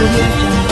audio jungle.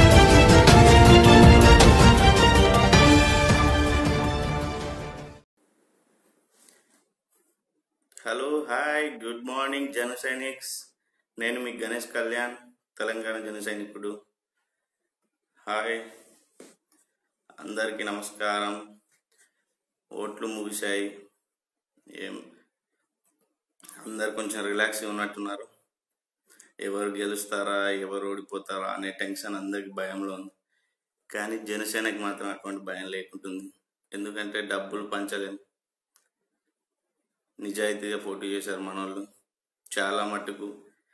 Hello hi good morning Jana Sainiks నేను మీ గణేష్ కళ్యాణ్ తెలంగాణ జన సైనికుడు హాయ్ అందరికీ నమస్కారం ఓట్లు ముగిశాయి ఏం అందరు కొంచెం రిలాక్స్గా ఉన్నట్టున్నారు ఎవరు గెలుస్తారా ఎవరు ఓడిపోతారా అనే టెన్షన్ అందరికి భయంలో ఉంది కానీ జనసేనకి మాత్రం అటువంటి భయం లేకుంటుంది ఎందుకంటే డబ్బులు పంచలేము నిజాయితీగా పోటీ చేశారు మన వాళ్ళు చాలా మట్టుకు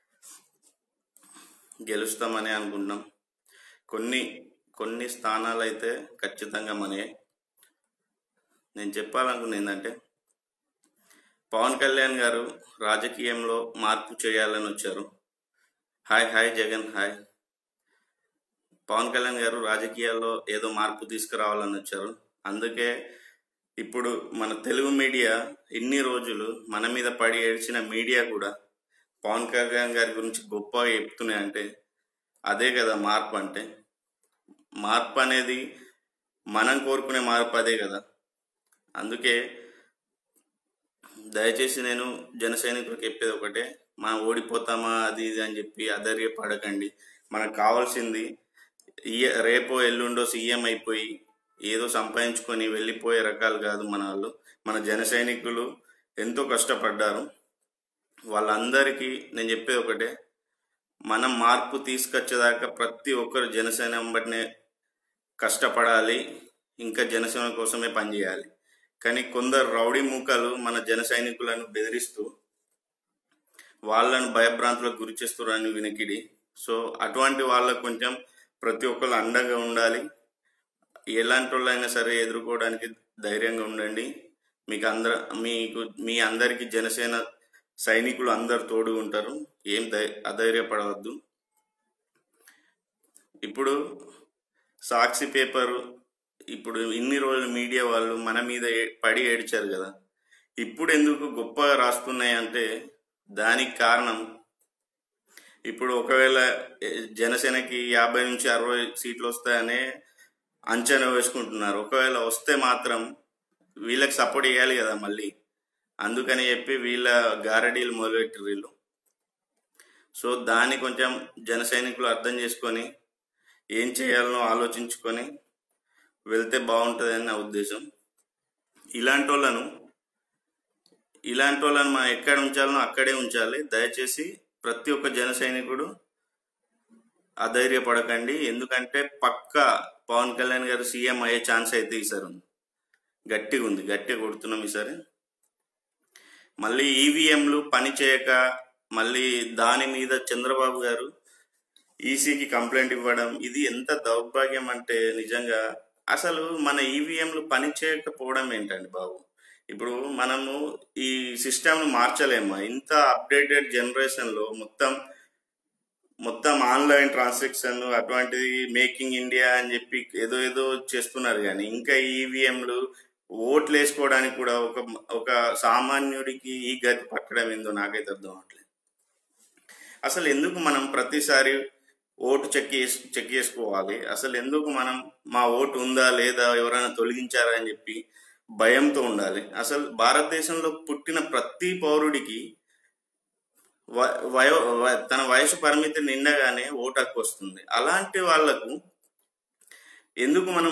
గెలుస్తామని అనుకుంటున్నాం కొన్ని కొన్ని స్థానాలు అయితే ఖచ్చితంగా మనయే నేను చెప్పాలనుకున్నది ఏంటంటే పవన్ కళ్యాణ్ గారు రాజకీయంలో మార్పు చేయాలని వచ్చారు hi hi Jagan hi Pawan Kalyan garu రాజకీయాల్లో ఏదో మార్పు తీసుకురావాలని వచ్చారు అందుకే ఇప్పుడు మన తెలుగు మీడియా ఇన్ని రోజులు మన మీద పడి ఏడ్చిన మీడియా కూడా పవన్ కళ్యాణ్ గారి గురించి గొప్పగా చెప్తున్నాయి అంటే అదే కదా మార్పు అంటే మార్పు అనేది మనం కోరుకునే మార్పు అదే కదా అందుకే దయచేసి నేను జన సైనికులకు చెప్పేది ఒకటే మనం ఓడిపోతామా అది ఇది అని చెప్పి అధైర్యపడకండి మనకు కావాల్సింది ఇయ రేపో ఎల్లుండో సీఎం అయిపోయి ఏదో సంపాదించుకొని వెళ్ళిపోయే రకాలు కాదు మన వాళ్ళు మన జన సైనికులు ఎంతో కష్టపడ్డారు వాళ్ళందరికీ నేను చెప్పేది ఒకటే మనం మార్పు తీసుకొచ్చేదాకా ప్రతి ఒక్కరు జనసేన వెంబడినే కష్టపడాలి ఇంకా జనసేన కోసమే పనిచేయాలి కానీ కొందరు రౌడీ మూకలు మన జన సైనికులను బెదిరిస్తూ వాళ్ళను భయభ్రాంతులకు గురి చేస్తున్నారని వినికిడి సో అటువంటి వాళ్ళకు కొంచెం ప్రతి ఒక్కరు అండగా ఉండాలి ఎలాంటి వాళ్ళైనా సరే ఎదుర్కోవడానికి ధైర్యంగా ఉండండి మీకు అందర మీకు మీ అందరికి జనసేన సైనికులు అందరు తోడు ఉంటారు ఏం ధై అధైర్యపడవద్దు ఇప్పుడు సాక్షి పేపరు ఇప్పుడు ఇన్ని రోజులు మీడియా వాళ్ళు మన మీద ఏ- పడి ఏడ్చారు కదా ఇప్పుడు ఎందుకు గొప్పగా రాస్తున్నాయి అంటే దానికి కారణం ఇప్పుడు ఒకవేళ ఏ, జనసేనకి యాభై నుంచి అరవై సీట్లు వస్తాయనే అంచనా వేసుకుంటున్నారు ఒకవేళ వస్తే మాత్రం వీళ్ళకి సపోర్ట్ చేయాలి కదా మళ్ళీ అందుకని చెప్పి వీళ్ళ గారడీలు మొదలెట్టారు వీళ్ళు సో దాన్ని కొంచెం జన సైనికులు అర్థం చేసుకొని ఏం చేయాలనో ఆలోచించుకొని వెళ్తే బాగుంటుందని నా ఉద్దేశం ఇలాంటి వాళ్ళను ఇలాంటి వాళ్ళని మనం ఎక్కడ ఉంచాలనో అక్కడే ఉంచాలి దయచేసి ప్రతి ఒక్క జన సైనికుడు అధైర్యపడకండి ఎందుకంటే పక్క పవన్ కళ్యాణ్ గారు సీఎం అయ్యే ఛాన్స్ అయితే ఈసారి ఉంది గట్టిగా ఉంది గట్టిగా కొడుతున్నాం ఈసారి మళ్ళీ ఈవీఎంలు పని చేయక మళ్ళీ దాని మీద చంద్రబాబు గారు ఈసీకి కంప్లైంట్ ఇవ్వడం ఇది ఎంత దౌర్భాగ్యం అంటే నిజంగా అసలు మన ఈవీఎంలు పని చేయకపోవడం ఏంటండి బాబు ఇప్పుడు మనము ఈ సిస్టమ్ను మార్చలేమా ఇంత అప్డేటెడ్ జనరేషన్లో మొత్తం మొత్తం ఆన్లైన్ ట్రాన్సాక్షన్ అటువంటిది మేకింగ్ ఇండియా అని చెప్పి ఏదో ఏదో చేస్తున్నారు కానీ ఇంకా ఈవీఎంలు ఓట్లు వేసుకోవడానికి కూడా ఒక ఒక సామాన్యుడికి ఈ గతి పట్టడం ఏందో నాకైతే అర్థం అవట్లేదు అసలు ఎందుకు మనం ప్రతిసారి ఓటు చెక్ చేసు చెక్ చేసుకోవాలి అసలు ఎందుకు మనం మా ఓటు ఉందా లేదా ఎవరైనా తొలగించారా అని చెప్పి భయంతో ఉండాలి అసలు భారతదేశంలో పుట్టిన ప్రతి పౌరుడికి వ- వయో వ- తన వయసు పరిమితి నిండగానే ఓటు హక్కు వస్తుంది అలాంటి వాళ్లకు ఎందుకు మనం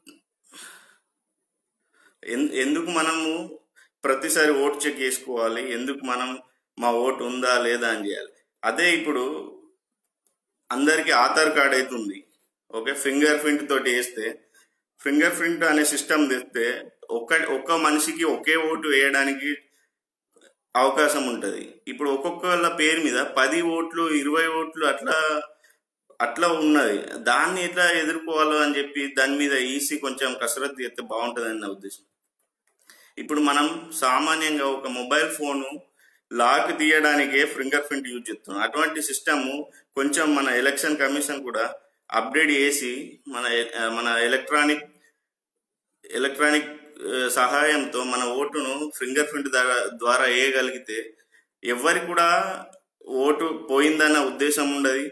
ఎన్- ఎందుకు మనము ప్రతిసారి ఓటు చెక్ చేసుకోవాలి ఎందుకు మనం మా ఓటు ఉందా లేదా అని చేయాలి అదే ఇప్పుడు అందరికి ఆధార్ కార్డ్ అయితే ఉంది ఓకే ఫింగర్ ప్రింట్ తోటి వేస్తే ఫింగర్ ప్రింట్ అనే సిస్టమ్ తెస్తే ఒక్క ఒక్క మనిషికి ఒకే ఓటు వేయడానికి అవకాశం ఉంటుంది ఇప్పుడు ఒక్కొక్కళ్ళ పేరు మీద పది ఓట్లు ఇరవై ఓట్లు అట్లా అట్లా ఉన్నది దాన్ని ఎట్లా ఎదుర్కోవాలో అని చెప్పి దాని మీద ఈసీ కొంచెం కసరత్తు చేస్తే బాగుంటుందని నా ఉద్దేశం ఇప్పుడు మనం సామాన్యంగా ఒక మొబైల్ ఫోను లాక్ తీయడానికే ఫింగర్ ప్రింట్ యూజ్ చేస్తున్నాం అటువంటి సిస్టమ్ కొంచెం మన ఎలక్షన్ కమిషన్ కూడా అప్డేట్ చేసి మన మన ఎలక్ట్రానిక్ ఎలక్ట్రానిక్ ఆ, సహాయంతో మన ఓటును ఫింగర్ ప్రింట్ ద్వారా ద్వారా వేయగలిగితే ఎవరికి కూడా ఓటు పోయిందన్న ఉద్దేశం ఉండదు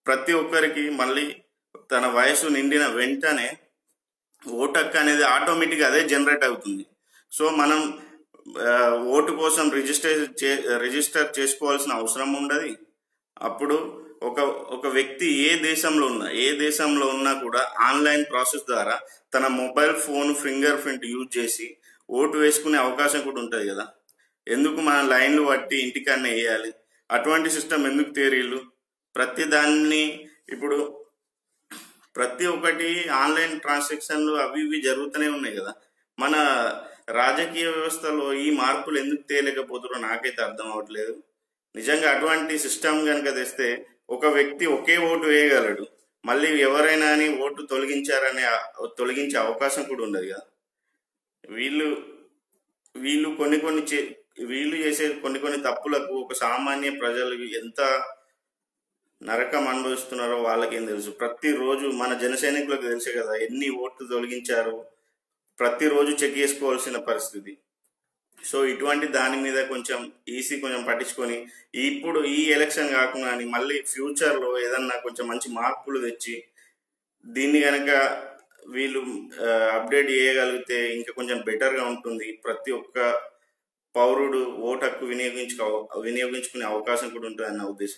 ప్రతి ఒక్కరికి మళ్ళీ తన వయసు నిండిన వెంటనే ఓటు హక్కు అనేది ఆటోమేటిక్గా అదే జనరేట్ అవుతుంది సో మనం ఆ, ఓటు కోసం రిజిస్టర్ చే రిజిస్టర్ చేసుకోవాల్సిన అవసరం ఉండదు అప్పుడు ఒక ఒక వ్యక్తి ఏ దేశంలో ఉన్నా ఏ దేశంలో ఉన్నా కూడా ఆన్లైన్ ప్రాసెస్ ద్వారా తన mobile phone fingerprint use చేసి ఓటు వేసుకునే అవకాశం కూడా ఉంటుంది కదా ఎందుకు మన లైన్లు పట్టి ఇంటికన్నా వేయాలి అటువంటి సిస్టమ్ ఎందుకు తేరీలు ప్రతి దాన్ని ఇప్పుడు ప్రతి ఒక్కటి ఆన్లైన్ ట్రాన్సాక్షన్లు అవి ఇవి జరుగుతూనే ఉన్నాయి కదా మన రాజకీయ వ్యవస్థలో ఈ మార్పులు ఎందుకు తేలేకపోతున్నారో నాకైతే అర్థం అవ్వట్లేదు నిజంగా అటువంటి సిస్టమ్ కనుక తెస్తే ఒక వ్యక్తి ఒకే ఓటు వేయగలడు మళ్ళీ ఎవరైనా అని ఓటు తొలగించారనే ఆ- తొలగించే అవకాశం కూడా ఉండదు కదా వీళ్ళు వీళ్ళు కొన్ని కొన్ని చే- వీళ్ళు చేసే కొన్ని కొన్ని తప్పులకు ఒక సామాన్య ప్రజలు ఎంత నరకం అనుభవిస్తున్నారో వాళ్ళకేం తెలుసు ప్రతిరోజు మన జన సైనికులకు తెలుసు కదా ఎన్ని ఓట్లు తొలగించారు ప్రతిరోజు చెక్ చేసుకోవాల్సిన పరిస్థితి సో ఇటువంటి దాని మీద కొంచెం ఈసీ కొంచెం పట్టించుకొని ఇప్పుడు ఈ ఎలక్షన్ కాకుండా అని మళ్ళీ ఫ్యూచర్ లో ఏదన్నా కొంచెం మంచి మార్పులు తెచ్చి దీన్ని గనక వీళ్ళు అప్డేట్ చేయగలిగితే ఇంకా కొంచెం బెటర్ గా ఉంటుంది ప్రతి ఒక్క పౌరుడు ఓటు హక్కు వినియోగించుకో వినియోగించుకునే అవకాశం కూడా ఉంటుంది అన్న ఉద్దేశం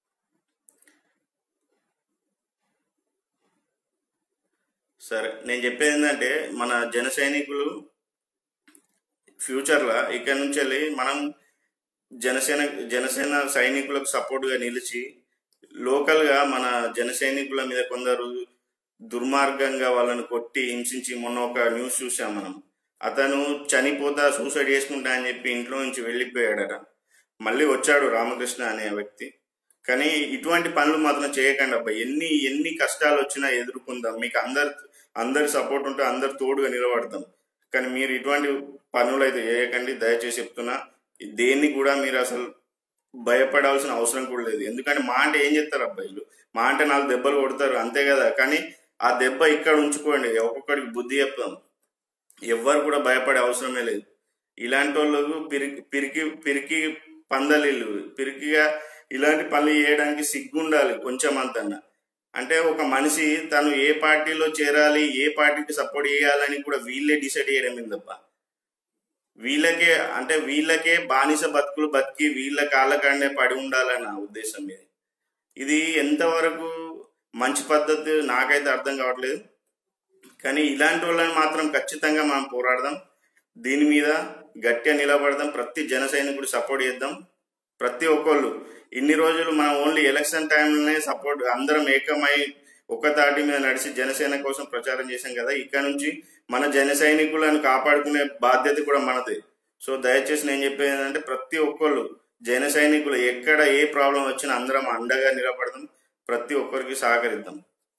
సరే నేను చెప్పేది ఏంటంటే మన జన సైనికులు ఫ్యూచర్లో ఇక్కడ నుంచి వెళ్ళి మనం జనసేన జనసేన సైనికులకు సపోర్ట్గా నిలిచి లోకల్గా మన జన సైనికుల మీద కొందరు దుర్మార్గంగా వాళ్ళని కొట్టి హింసించి మొన్న ఒక న్యూస్ చూసాం మనం అతను చనిపోతా సూసైడ్ చేసుకుంటా అని చెప్పి ఇంట్లో నుంచి వెళ్ళిపోయాడట మళ్ళీ వచ్చాడు రామకృష్ణ అనే వ్యక్తి కానీ ఇటువంటి పనులు మాత్రం చేయకండి అబ్బాయి ఎన్ని ఎన్ని కష్టాలు వచ్చినా ఎదుర్కొందాం మీకు అందరు అందరి సపోర్ట్ ఉంటే అందరు తోడుగా నిలబడతాం కానీ మీరు ఇటువంటి పనులు అయితే చేయకండి దయచేసి చెప్తున్నా దేన్ని కూడా మీరు అసలు భయపడాల్సిన అవసరం కూడా లేదు ఎందుకంటే మా అంటే ఏం చెప్తారు అబ్బాయిలు మా అంటే నాలుగు దెబ్బలు కొడతారు అంతే కదా కానీ ఆ దెబ్బ ఇక్కడ ఉంచుకోండి ఒక్కొక్కడికి బుద్ధి చెప్తాం ఎవ్వరు కూడా భయపడే అవసరమే లేదు ఇలాంటి వాళ్ళకు పిరికి పిరికి పిరికి పందలిల్లు పిరికిగా ఇలాంటి పనులు చేయడానికి సిగ్గుండాలి కొంచెం అంతన్నా అంటే ఒక మనిషి తను ఏ పార్టీలో చేరాలి ఏ పార్టీకి సపోర్ట్ చేయాలని కూడా వీళ్ళే డిసైడ్ చేయడం తప్ప వీళ్ళకే అంటే వీళ్ళకే బానిస బతుకులు బతికి వీళ్ళ కాళ్ళకాండే పడి ఉండాలని నా ఉద్దేశం ఇది ఇది ఎంతవరకు మంచి పద్ధతి నాకైతే అర్థం కావట్లేదు కానీ ఇలాంటి వాళ్ళని మాత్రం ఖచ్చితంగా మనం పోరాడదాం దీని మీద గట్టిగా నిలబడదాం ప్రతి జన సైనికుడు సపోర్ట్ చేద్దాం ప్రతి ఒక్కళ్ళు ఇన్ని రోజులు మనం ఓన్లీ ఎలక్షన్ టైంలోనే సపోర్ట్ అందరం ఏకమై ఒక్క తాటి మీద నడిచి జనసేన కోసం ప్రచారం చేశాం కదా ఇక్కడ నుంచి మన జన సైనికులను కాపాడుకునే బాధ్యత కూడా మనదే సో దయచేసి నేను చెప్పేది ఏంటంటే ప్రతి ఒక్కళ్ళు జన సైనికులు ఎక్కడ ఏ ప్రాబ్లం వచ్చినా అందరం అండగా నిలబడదాం ప్రతి ఒక్కరికి సహకరిద్దాం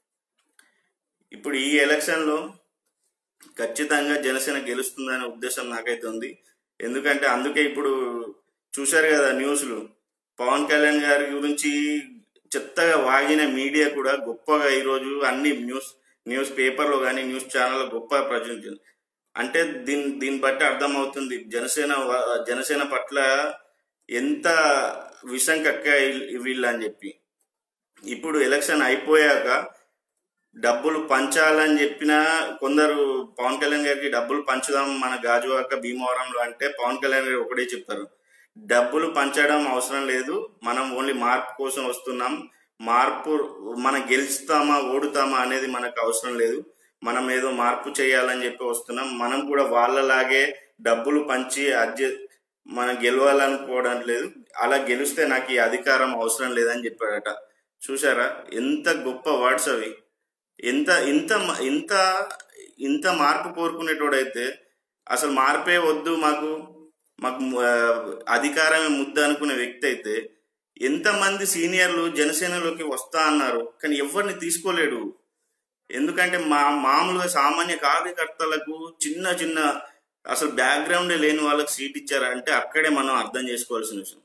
ఇప్పుడు ఈ ఎలక్షన్లో ఖచ్చితంగా జనసేన గెలుస్తుందనే ఉద్దేశం నాకైతే ఉంది ఎందుకంటే అందుకే ఇప్పుడు చూశారు కదా న్యూస్లు పవన్ కళ్యాణ్ గారి గురించి చెత్తగా వాగిన మీడియా కూడా గొప్పగా ఈరోజు అన్ని న్యూస్ న్యూస్ పేపర్లో కానీ న్యూస్ ఛానల్లో గొప్ప ప్రచురించింది అంటే దీని దీన్ని బట్టి అర్థమవుతుంది జనసేన వా- జనసేన పట్ల ఎంత విషం కక్క వీళ్ళు అని చెప్పి ఇప్పుడు ఎలక్షన్ అయిపోయాక డబ్బులు పంచాలని చెప్పిన కొందరు పవన్ కళ్యాణ్ గారికి డబ్బులు పంచుదాం మన గాజువాక భీమవరంలో అంటే పవన్ కళ్యాణ్ గారు ఒకటే చెప్తారు డబ్బులు పంచడం అవసరం లేదు మనం ఓన్లీ మార్పు కోసం వస్తున్నాం మార్పు మనం గెలుస్తామా ఓడుతామా అనేది మనకు అవసరం లేదు మనం ఏదో మార్పు చేయాలని చెప్పి వస్తున్నాం మనం కూడా వాళ్ళలాగే డబ్బులు పంచి అడ్జ మనం గెలవాలనుకోవడం లేదు అలా గెలిస్తే నాకు ఈ అధికారం అవసరం లేదని చెప్పాడట చూసారా ఎంత గొప్ప వర్డ్స్ అవి ఎంత ఇంత మ- ఇంత ఇంత మార్పు కోరుకునేటోడైతే అసలు మార్పే వద్దు మాకు మాకు ఆ, అధికారమే ముద్ద అనుకునే వ్యక్తి అయితే ఎంతమంది సీనియర్లు జనసేనలోకి వస్తా అన్నారు కానీ ఎవరిని తీసుకోలేడు ఎందుకంటే మా మామూలుగా సామాన్య కార్యకర్తలకు చిన్న చిన్న అసలు బ్యాక్గ్రౌండే లేని వాళ్ళకి సీట్ ఇచ్చారంటే అక్కడే మనం అర్థం చేసుకోవాల్సిన విషయం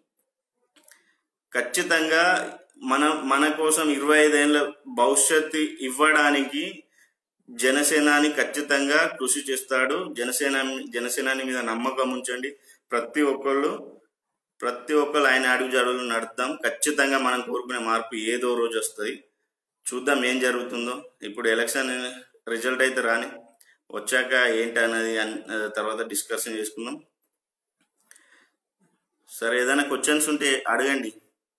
ఖచ్చితంగా మన మన కోసం ఇరవై ఐదేళ్ల భవిష్యత్తు ఇవ్వడానికి జనసేనాని ఖచ్చితంగా కృషి చేస్తాడు జనసేన జనసేనాని మీద నమ్మకం ఉంచండి ప్రతి ఒక్కళ్ళు ప్రతి ఒక్కళ్ళు ఆయన అడుగు జడులు నడుద్దాం ఖచ్చితంగా మనం కోరుకునే మార్పు ఏదో రోజు వస్తుంది చూద్దాం ఏం జరుగుతుందో ఇప్పుడు ఎలక్షన్ రిజల్ట్ అయితే రాని వచ్చాక ఏంటి అనేది అన్- తర్వాత డిస్కషన్ చేసుకుందాం సరే ఏదైనా క్వశ్చన్స్ ఉంటే అడగండి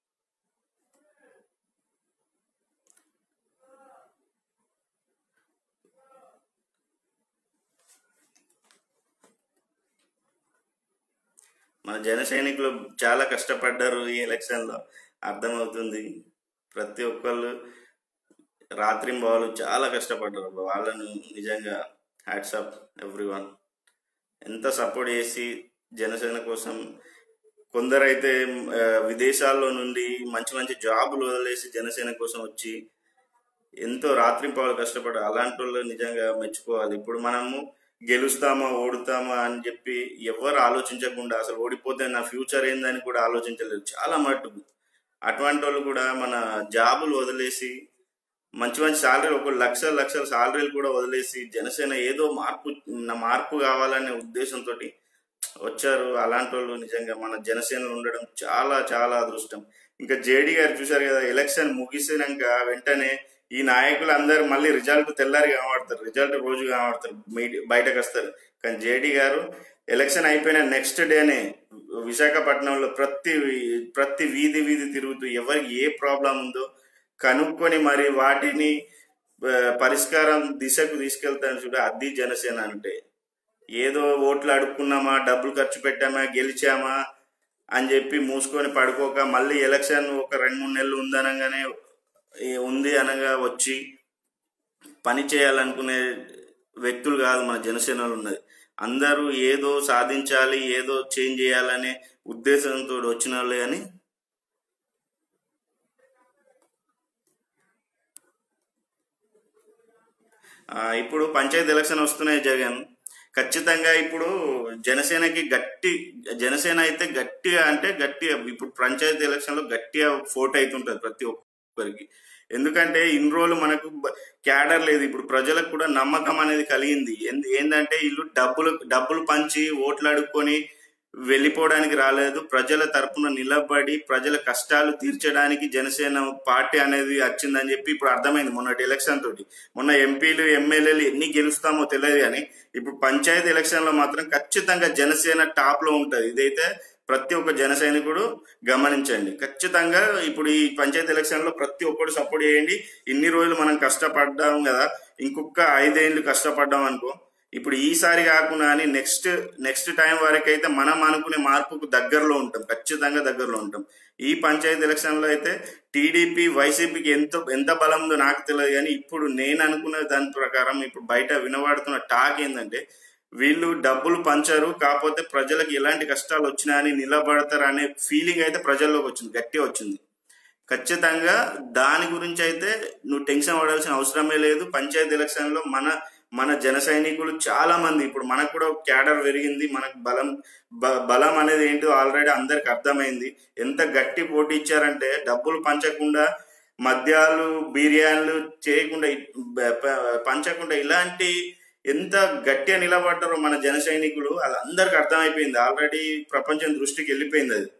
మన జన సైనికులు చాలా కష్టపడ్డారు ఈ ఎలక్షన్లో అర్థమవుతుంది ప్రతి ఒక్కళ్ళు రాత్రి వాళ్ళు చాలా కష్టపడ్డారు వాళ్ళను నిజంగా హ్యాట్సాప్ ఎవ్రీ వన్ ఎంత సపోర్ట్ చేసి జనసేన కోసం కొందరైతే ఆ, విదేశాల్లో నుండి మంచి మంచి జాబులు వదిలేసి జనసేన కోసం వచ్చి ఎంతో రాత్రింపవలు కష్టపడ్డారు అలాంటి వాళ్ళు నిజంగా మెచ్చుకోవాలి ఇప్పుడు మనము గెలుస్తామా ఓడుతామా అని చెప్పి ఎవరు ఆలోచించకుండా అసలు ఓడిపోతే నా ఫ్యూచర్ ఏందని కూడా ఆలోచించలేదు చాలా మట్టుకు అటువంటి వాళ్ళు కూడా మన జాబులు వదిలేసి మంచి మంచి సాలరీ ఒక లక్షల లక్షల సాలరీలు కూడా వదిలేసి జనసేన ఏదో మార్పు నా మార్పు కావాలనే ఉద్దేశంతో వచ్చారు అలాంటి వాళ్ళు నిజంగా మన జనసేనలో ఉండడం చాలా చాలా అదృష్టం ఇంకా జేడీ గారు చూశారు కదా ఎలక్షన్ ముగిసినాక వెంటనే ఈ నాయకులు అందరూ మళ్ళీ రిజల్ట్ తెల్లారి కనబడతారు రిజల్ట్ రోజు కనబడతారు మీడి- బయటకు వస్తారు కానీ జేడీ గారు ఎలక్షన్ అయిపోయిన నెక్స్ట్ డేనే విశాఖపట్నంలో ప్రతి ప్రతి వీధి వీధి తిరుగుతూ ఎవరికి ఏ ప్రాబ్లం ఉందో కనుక్కొని మరి వాటిని ఆ, పరిష్కారం దిశకు తీసుకెళ్తాను చూడ అది జనసేన అంటే ఏదో ఓట్లు అడుక్కున్నామా డబ్బులు ఖర్చు పెట్టామా గెలిచామా అని చెప్పి మూసుకొని పడుకోక మళ్ళీ ఎలక్షన్ ఒక రెండు మూడు నెలలు ఉందనగానే ఈ ఉంది అనగా వచ్చి పని చేయాలనుకునే వ్యక్తులు కాదు మన జనసేనలో ఉన్నది అందరూ ఏదో సాధించాలి ఏదో చేంజ్ చేయాలనే ఉద్దేశంతో వచ్చిన వాళ్ళే అని ఆ, ఇప్పుడు పంచాయతీ ఎలక్షన్ వస్తున్నాయి జగన్ ఖచ్చితంగా ఇప్పుడు జనసేనకి గట్టి జనసేన అయితే గట్టిగా అంటే గట్టిగా ఇప్పుడు పంచాయతీ ఎలక్షన్ లో గట్టిగా ఫోటో అవుతుంటది ప్రతి ఒక్కరికి ఎందుకంటే ఇన్ని రోజులు మనకు బ- క్యాడర్ లేదు ఇప్పుడు ప్రజలకు కూడా నమ్మకం అనేది కలిగింది ఎందు- ఏందంటే వీళ్ళు డబ్బులు డబ్బులు పంచి ఓట్లు అడుక్కొని వెళ్ళిపోవడానికి రాలేదు ప్రజల తరపున నిలబడి ప్రజల కష్టాలు తీర్చడానికి జనసేన పార్టీ అనేది వచ్చిందని చెప్పి ఇప్పుడు అర్థమైంది మొన్నటి ఎలక్షన్ తోటి మొన్న ఎంపీలు ఎమ్మెల్యేలు ఎన్ని గెలుస్తామో తెలియదు కానీ ఇప్పుడు పంచాయతీ ఎలక్షన్ లో మాత్రం ఖచ్చితంగా జనసేన టాప్ లో ఉంటది ఇదైతే ప్రతి ఒక్క జన సైనికుడు గమనించండి ఖచ్చితంగా ఇప్పుడు ఈ పంచాయతీ ఎలక్షన్ లో ప్రతి ఒక్కరు సపోర్ట్ చేయండి ఇన్ని రోజులు మనం కష్టపడ్డాం కదా ఇంకొక ఐదేళ్లు కష్టపడ్డాం అనుకో ఇప్పుడు ఈసారి కాకుండా అని నెక్స్ట్ నెక్స్ట్ టైం వరకు అయితే మనం అనుకునే మార్పుకు దగ్గరలో ఉంటాం ఖచ్చితంగా దగ్గరలో ఉంటాం ఈ పంచాయతీ ఎలక్షన్ లో అయితే టీడీపీ వైసీపీకి ఎంత ఎంత బలం ఉందో నాకు తెలియదు కానీ ఇప్పుడు నేను అనుకున్న దాని ప్రకారం ఇప్పుడు బయట వినబడుతున్న టాక్ ఏంటంటే వీళ్ళు డబ్బులు పంచరు కాకపోతే ప్రజలకు ఎలాంటి కష్టాలు వచ్చినా అని నిలబడతారు అనే ఫీలింగ్ అయితే ప్రజల్లోకి వచ్చింది గట్టిగా వచ్చింది ఖచ్చితంగా దాని గురించి అయితే నువ్వు టెన్షన్ పడాల్సిన అవసరమే లేదు పంచాయతీ ఎలక్షన్ లో మన మన జన సైనికులు చాలా మంది ఇప్పుడు మనకు కూడా క్యాడర్ పెరిగింది మనకు బలం బ- బలం అనేది ఏంటో ఆల్రెడీ అందరికి అర్థమైంది ఎంత గట్టి పోటీ ఇచ్చారంటే డబ్బులు పంచకుండా మద్యాలు బిర్యానీలు చేయకుండా ఇ- బ- ప- పంచకుండా ఇలాంటి ఎంత గట్టిగా నిలబడ్డారో మన జన సైనికులు అది అందరికి అర్థమైపోయింది ఆల్రెడీ ప్రపంచం దృష్టికి వెళ్ళిపోయింది అది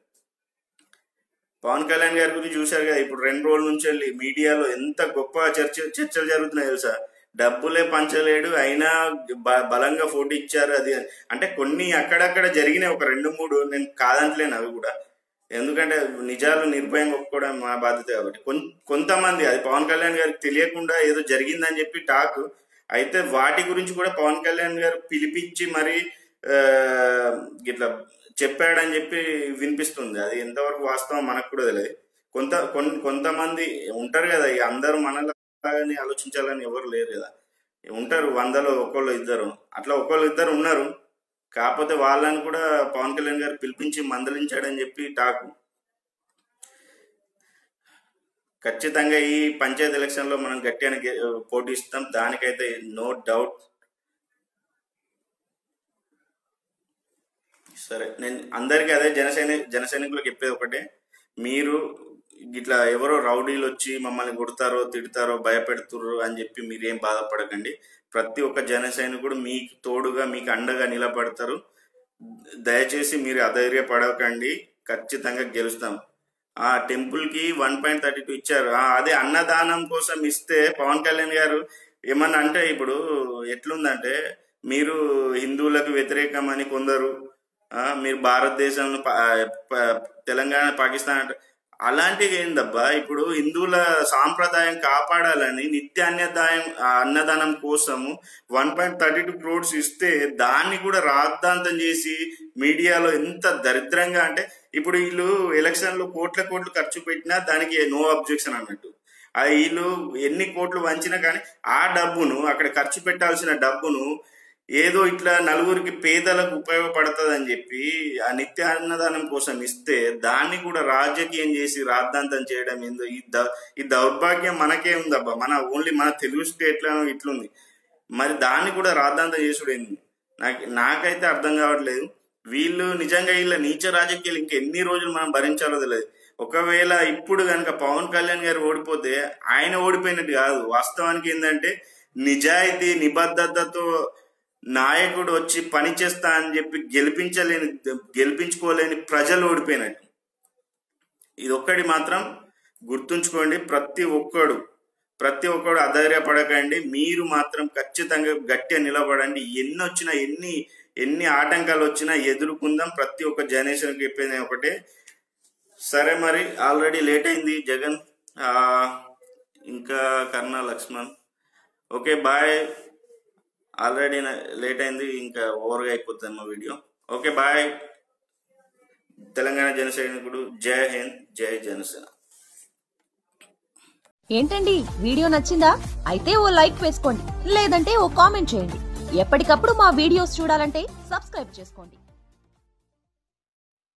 పవన్ కళ్యాణ్ గారి గురించి చూశారు కదా ఇప్పుడు రెండు రోజుల నుంచి వెళ్ళి మీడియాలో ఎంత గొప్ప చర్చ చర్చలు జరుగుతున్నాయి తెలుసా డబ్బులే పంచలేడు అయినా బ- బలంగా ఫోటో ఇచ్చారు అది అని. అంటే కొన్ని అక్కడక్కడ జరిగినాయి ఒక రెండు మూడు నేను కాదంటలేను అవి కూడా ఎందుకంటే నిజాలు నిర్భయంగా ఒప్పుకోవడం మా బాధ్యత కాబట్టి కొన్- కొంతమంది అది పవన్ కళ్యాణ్ గారికి తెలియకుండా ఏదో జరిగిందని చెప్పి టాక్ అయితే వాటి గురించి కూడా పవన్ కళ్యాణ్ గారు పిలిపించి మరి ఆ, ఇట్లా చెప్పాడని చెప్పి వినిపిస్తుంది అది ఎంతవరకు వాస్తవం మనకు కూడా తెలియదు కొంత కొన్- కొంతమంది ఉంటారు కదా ఇక అందరూ మనలాగానే ఆలోచించాలని ఎవరు లేరు కదా ఉంటారు వందలో ఒకళ్ళు ఇద్దరు అట్లా ఒకళ్ళు ఇద్దరు ఉన్నారు కాకపోతే వాళ్ళని కూడా పవన్ కళ్యాణ్ గారు పిలిపించి మందలించాడని చెప్పి టాకు ఖచ్చితంగా ఈ పంచాయతీ ఎలక్షన్ లో మనం గట్టిగా గె- పోటీ ఇస్తాం దానికైతే నో డౌట్ సరే నేను అందరికీ అదే జనసైని జన సైనికులకు చెప్పేది ఒకటే మీరు ఇట్లా ఎవరో రౌడీలు వచ్చి మమ్మల్ని కొడతారో తిడతారో భయపెడుతుర్రు అని చెప్పి మీరేం బాధపడకండి ప్రతి ఒక్క జన సైనికుడు మీకు తోడుగా మీకు అండగా నిలబడతారు దయచేసి మీరు అధైర్యపడకండి ఖచ్చితంగా గెలుస్తాం ఆ టెంపుల్ కి వన్ పాయింట్ థర్టీ టూ ఇచ్చారు ఆ, అదే అన్నదానం కోసం ఇస్తే పవన్ కళ్యాణ్ గారు ఏమన్నా అంటే ఇప్పుడు ఎట్లుందంటే మీరు హిందువులకు వ్యతిరేకమని కొందరు ఆ, మీరు భారతదేశంలో ప- ప- తెలంగాణ పాకిస్తాన్ అంటే అలాంటివి ఏందబ్బా ఇప్పుడు హిందువుల సాంప్రదాయం కాపాడాలని నిత్య అన్నదాయం ఆ, అన్నదానం కోసము one point thirty two crores ఇస్తే దాన్ని కూడా రాద్ధాంతం చేసి మీడియాలో ఎంత దరిద్రంగా అంటే ఇప్పుడు వీళ్ళు ఎలక్షన్ లో కోట్ల కోట్లు ఖర్చు పెట్టినా దానికి నో అబ్జెక్షన్ అన్నట్టు ఆ వీళ్ళు ఎన్ని కోట్లు వంచినా కానీ ఆ డబ్బును అక్కడ ఖర్చు పెట్టాల్సిన డబ్బును ఏదో ఇట్లా నలుగురికి పేదలకు ఉపయోగపడుతుంది అని చెప్పి ఆ నిత్య అన్నదానం కోసం ఇస్తే దాన్ని కూడా రాజకీయం చేసి రాద్ధాంతం చేయడం ఏందో ఈ ద ఈ దౌర్భాగ్యం మనకే ఉందబ్బా మన ఓన్లీ మన తెలుగు స్టేట్ లో ఇట్లుంది మరి దాన్ని కూడా రాద్ధాంతం చేసుడు ఏంది నాకు నాకైతే అర్థం కావట్లేదు వీళ్ళు నిజంగా వీళ్ళ నీచ రాజకీయాలు ఇంకెన్ని రోజులు మనం భరించాలో తెలియదు ఒకవేళ ఇప్పుడు కనుక పవన్ కళ్యాణ్ గారు ఓడిపోతే ఆయన ఓడిపోయినట్టు కాదు వాస్తవానికి ఏంటంటే నిజాయితీ నిబద్ధతతో నాయకుడు వచ్చి పని చేస్తా అని చెప్పి గెలిపించలేని గెలిపించుకోలేని ప్రజలు ఓడిపోయినట్టు ఇది ఒక్కటి మాత్రం గుర్తుంచుకోండి ప్రతి ఒక్కడు ప్రతి ఒక్కడు అధైర్యపడకండి మీరు మాత్రం ఖచ్చితంగా గట్టిగా నిలబడండి ఎన్ని వచ్చినా ఎన్ని ఎన్ని ఆటంకాలు వచ్చినా ఎదుర్కొందాం ప్రతి ఒక్క జనరేషన్ చెప్పేది ఒకటే సరే మరి ఆల్రెడీ లేట్ అయింది జగన్ ఆ, ఇంకా Karna Lakshman okay bye already late అయింది ఇంకా ఓవర్గా అయిపోతుంది మా వీడియో ఓకే బాయ్ తెలంగాణ జనసైనికుడు జై హింద్ జై జనసేన ఏంటండి వీడియో నచ్చిందా అయితే ఓ లైక్ వేసుకోండి లేదంటే ఓ కామెంట్ చేయండి ఎప్పటికప్పుడు మా వీడియోస్ చూడాలంటే సబ్స్క్రైబ్ చేసుకోండి